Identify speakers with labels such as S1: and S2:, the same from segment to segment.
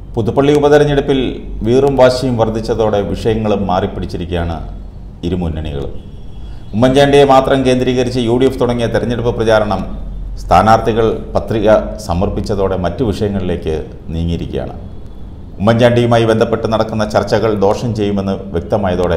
S1: പുതുപ്പള്ളി ഉപതെരഞ്ഞെടുപ്പിൽ വീറും വാശിയും വർദ്ധിച്ചതോടെ വിഷയങ്ങളും മാറിപ്പിടിച്ചിരിക്കുകയാണ് ഇരു മുന്നണികളും ഉമ്മൻചാണ്ടിയെ മാത്രം കേന്ദ്രീകരിച്ച് യു ഡി എഫ് തുടങ്ങിയ തെരഞ്ഞെടുപ്പ് പ്രചാരണം സ്ഥാനാർത്ഥികൾ പത്രിക സമർപ്പിച്ചതോടെ മറ്റു വിഷയങ്ങളിലേക്ക് നീങ്ങിയിരിക്കുകയാണ് ഉമ്മൻചാണ്ടിയുമായി ബന്ധപ്പെട്ട് നടക്കുന്ന ചർച്ചകൾ ദോഷം ചെയ്യുമെന്ന് വ്യക്തമായതോടെ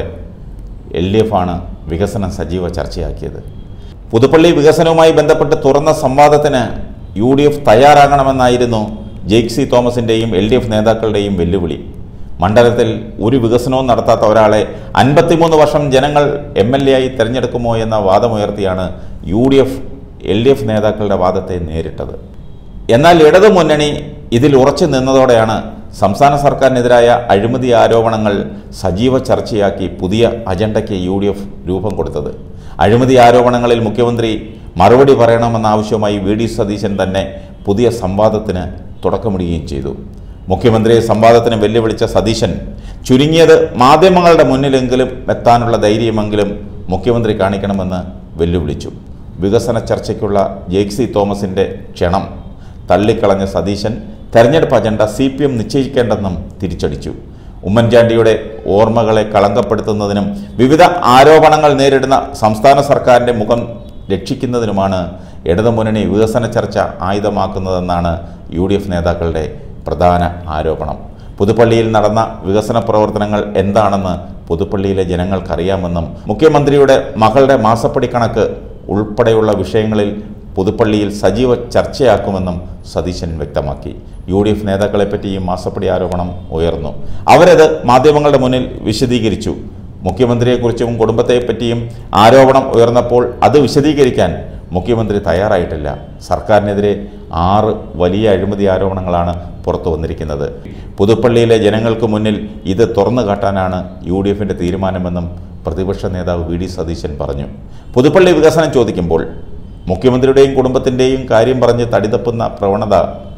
S1: എൽ ഡി എഫ് ആണ് വികസനം സജീവ ചർച്ചയാക്കിയത് പുതുപ്പള്ളി വികസനവുമായി ബന്ധപ്പെട്ട് തുറന്ന സംവാദത്തിന് യു ഡി എഫ് തയ്യാറാകണമെന്നായിരുന്നു ജെയ്ക്സി തോമസിൻ്റെയും എൽ ഡി എഫ് നേതാക്കളുടെയും വെല്ലുവിളി മണ്ഡലത്തിൽ ഒരു വികസനവും നടത്താത്ത ഒരാളെ അൻപത്തിമൂന്ന് വർഷം ജനങ്ങൾ എം എൽ എ ആയി തിരഞ്ഞെടുക്കുമോ എന്ന വാദമുയർത്തിയാണ് U D F L D F നേതാക്കളുടെ വാദത്തെ നേരിട്ടത് എന്നാൽ ഇടതു മുന്നണി ഇതിൽ ഉറച്ചു നിന്നതോടെയാണ് സംസ്ഥാന സർക്കാരിനെതിരായ അഴിമതി ആരോപണങ്ങൾ സജീവ ചർച്ചയാക്കി പുതിയ അജണ്ടയ്ക്ക് യു ഡി എഫ് രൂപം കൊടുത്തത് അഴിമതി ആരോപണങ്ങളിൽ മുഖ്യമന്ത്രി മറുപടി പറയണമെന്ന ആവശ്യവുമായി വി ഡി സതീശൻ തന്നെ പുതിയ സംവാദത്തിന് തുടക്കമിടുകയും ചെയ്തു മുഖ്യമന്ത്രിയെ സംവാദത്തിന് വെല്ലുവിളിച്ച സതീശൻ ചുരുങ്ങിയത് മാധ്യമങ്ങളുടെ മുന്നിലെങ്കിലും എത്താനുള്ള ധൈര്യമെങ്കിലും മുഖ്യമന്ത്രി കാണിക്കണമെന്ന് വെല്ലുവിളിച്ചു വികസന ചർച്ചയ്ക്കുള്ള ജെയ്ക്സി തോമസിൻ്റെ ക്ഷണം തള്ളിക്കളഞ്ഞ സതീശൻ തെരഞ്ഞെടുപ്പ് അജണ്ട സി പി എം നിശ്ചയിക്കേണ്ടെന്നും തിരിച്ചടിച്ചു ഉമ്മൻചാണ്ടിയുടെ ഓർമ്മകളെ കളങ്കപ്പെടുത്തുന്നതിനും വിവിധ ആരോപണങ്ങൾ നേരിടുന്ന സംസ്ഥാന സർക്കാരിൻ്റെ മുഖം രക്ഷിക്കുന്നതിനുമാണ് ഇടതുമുന്നണി വികസന ചർച്ച ആയുധമാക്കുന്നതെന്നാണ് യു ഡി എഫ് നേതാക്കളുടെ പ്രധാന ആരോപണം പുതുപ്പള്ളിയിൽ നടന്ന വികസന പ്രവർത്തനങ്ങൾ എന്താണെന്ന് പുതുപ്പള്ളിയിലെ ജനങ്ങൾക്കറിയാമെന്നും മുഖ്യമന്ത്രിയുടെ മകളുടെ മാസപ്പടി കണക്ക് ഉൾപ്പെടെയുള്ള വിഷയങ്ങളിൽ പുതുപ്പള്ളിയിൽ സജീവ ചർച്ചയാക്കുമെന്നും സതീശൻ വ്യക്തമാക്കി യു ഡി എഫ് നേതാക്കളെപ്പറ്റി ഈ മാസപ്പടി ആരോപണം ഉയർന്നു അവരത് മാധ്യമങ്ങളുടെ മുന്നിൽ വിശദീകരിച്ചു മുഖ്യമന്ത്രിയെക്കുറിച്ചും കുടുംബത്തെപ്പറ്റിയും ആരോപണം ഉയർന്നപ്പോൾ അത് വിശദീകരിക്കാൻ മുഖ്യമന്ത്രി തയ്യാറായിട്ടില്ല സർക്കാരിനെതിരെ ആറ് വലിയ അഴിമതി ആരോപണങ്ങളാണ് പുറത്തു വന്നിരിക്കുന്നത് പുതുപ്പള്ളിയിലെ ജനങ്ങൾക്ക് മുന്നിൽ ഇത് തുറന്നു കാട്ടാനാണ് യു ഡി എഫിൻ്റെ തീരുമാനമെന്നും പ്രതിപക്ഷ നേതാവ് വി ഡി സതീശൻ പറഞ്ഞു പുതുപ്പള്ളി വികസനം ചോദിക്കുമ്പോൾ മുഖ്യമന്ത്രിയുടെയും കുടുംബത്തിൻ്റെയും കാര്യം പറഞ്ഞ് തടിതപ്പുന്ന പ്രവണത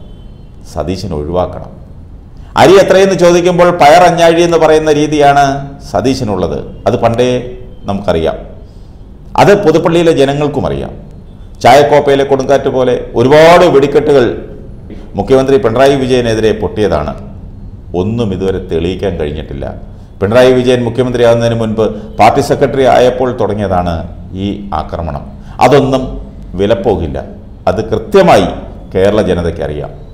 S1: സതീശൻ ഒഴിവാക്കണം അരി എത്രയെന്ന് ചോദിക്കുമ്പോൾ പയർ അഞ്ഞാഴി എന്ന് പറയുന്ന രീതിയാണ് സതീശനുള്ളത് അത് പണ്ടേ നമുക്കറിയാം അത് പുതുപ്പള്ളിയിലെ ജനങ്ങൾക്കും അറിയാം ചായക്കോപ്പയിലെ കൊടുങ്കാറ്റ് പോലെ ഒരുപാട് വെടിക്കെട്ടുകൾ മുഖ്യമന്ത്രി പിണറായി വിജയനെതിരെ പൊട്ടിയതാണ് ഒന്നും ഇതുവരെ തെളിയിക്കാൻ കഴിഞ്ഞിട്ടില്ല പിണറായി വിജയൻ മുഖ്യമന്ത്രിയാകുന്നതിന് മുൻപ് പാർട്ടി സെക്രട്ടറി ആയപ്പോൾ തുടങ്ങിയതാണ് ഈ ആക്രമണം അതൊന്നും വിലപ്പോകില്ല അത് കൃത്യമായി കേരള ജനതയ്ക്ക് അറിയാം